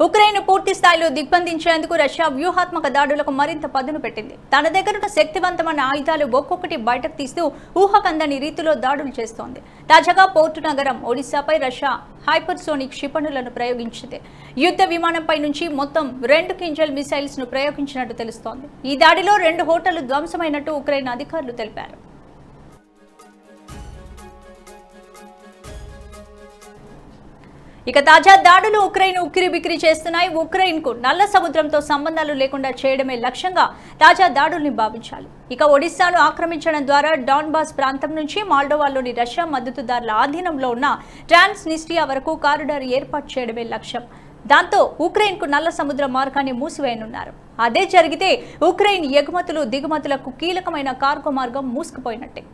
Ukraine పూర్తి స్థాయిలో దిగ్బంధించేందుకు Russia వ్యూహాత్మక దాడులకు మరింత పదును పెట్టింది తన దగ్గరున్న శక్తివంతమైన ఆయుధాలు ఒక్కొక్కటి బయటకు తీస్తూ ఊహకందని రీతిలో దాడులు చేస్తోంది తాజాగా పోర్టు నగరం ఒడిశాపై రష్యా హైపర్సోనిక్ క్షిపణులను ప్రయోగించింది యుద్ధ విమానంపై నుంచి మొత్తం రెండు కింజల్ మిసైల్స్ ను ప్రయోగించినట్టు తెలుస్తోంది ఈ దాడిలో రెండు హోటళ్లు ధ్వంసమైనట్టు ఉక్రెయిన్ అధికారులు తెలిపారు ఇక తాజా దాడులు ఉక్రెయిన్ ఉక్కిరి బిక్కిరి చేస్తున్నాయి ఉక్రెయిన్ కు నల్ల సముద్రంతో సంబంధాలు లేకుండా చేయడమే లక్ష్యంగా తాజా దాడుల్ని భావించాలి ఇక ఒడిశాను ఆక్రమించడం ద్వారా డాన్బాస్ ప్రాంతం నుంచి మాల్డోవాలోని రష్యా మద్దతుదారుల ఆధీనంలో ఉన్న ట్రాన్స్నిస్ట్రియా వరకు కారిడార్ ఏర్పాటు చేయడమే లక్ష్యం దాంతో ఉక్రెయిన్ కు నల్ల సముద్ర మార్గాన్ని మూసివేయనున్నారు అదే జరిగితే ఉక్రెయిన్ ఎగుమతులు దిగుమతులకు కీలకమైన కార్గో మార్గం మూసుకుపోయినట్టే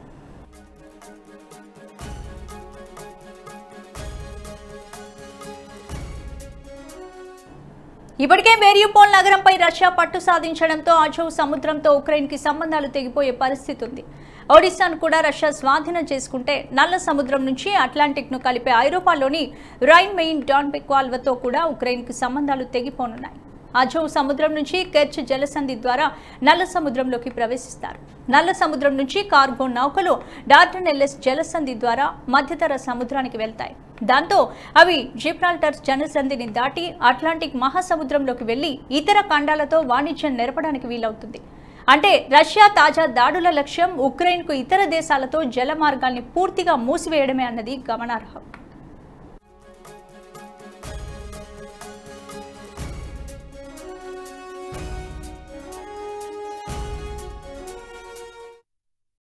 ఇప్పటికే మేరియుపోల్ నగరంపై రష్యా పట్టు సాధించడంతో అజోవ్ సముద్రంతో ఉక్రెయిన్కి సంబంధాలు తెగిపోయే పరిస్థితి ఉంది ఒడిశాను కూడా రష్యా స్వాధీనం చేసుకుంటే నల్ల సముద్రం నుంచి అట్లాంటిక్ను కలిపే ఐరోపాలోని రైన్ మెయిన్ డాన్బెక్ వాల్వతో కూడా ఉక్రెయిన్కి సంబంధాలు తెగిపోనున్నాయి అజోవ్ సముద్రం నుంచి కెర్చ్ జలసంధి ద్వారా నల్ల సముద్రంలోకి ప్రవేశిస్తారు నల్ల సముద్రం నుంచి కార్గో నౌకలు డార్డనెల్లెస్ జలసంధి ద్వారా మధ్యధర సముద్రానికి వెళ్తాయి దాంతో అవి జిబ్రాల్టర్ జలసంధిని దాటి అట్లాంటిక్ మహాసముద్రంలోకి వెళ్లి ఇతర ఖండాలతో వాణిజ్యం నెరపడానికి వీలవుతుంది అంటే రష్యా తాజా దాడుల లక్ష్యం ఉక్రెయిన్కు ఇతర దేశాలతో జల మార్గాల్ని పూర్తిగా మూసివేయడమే అన్నది గమనార్హం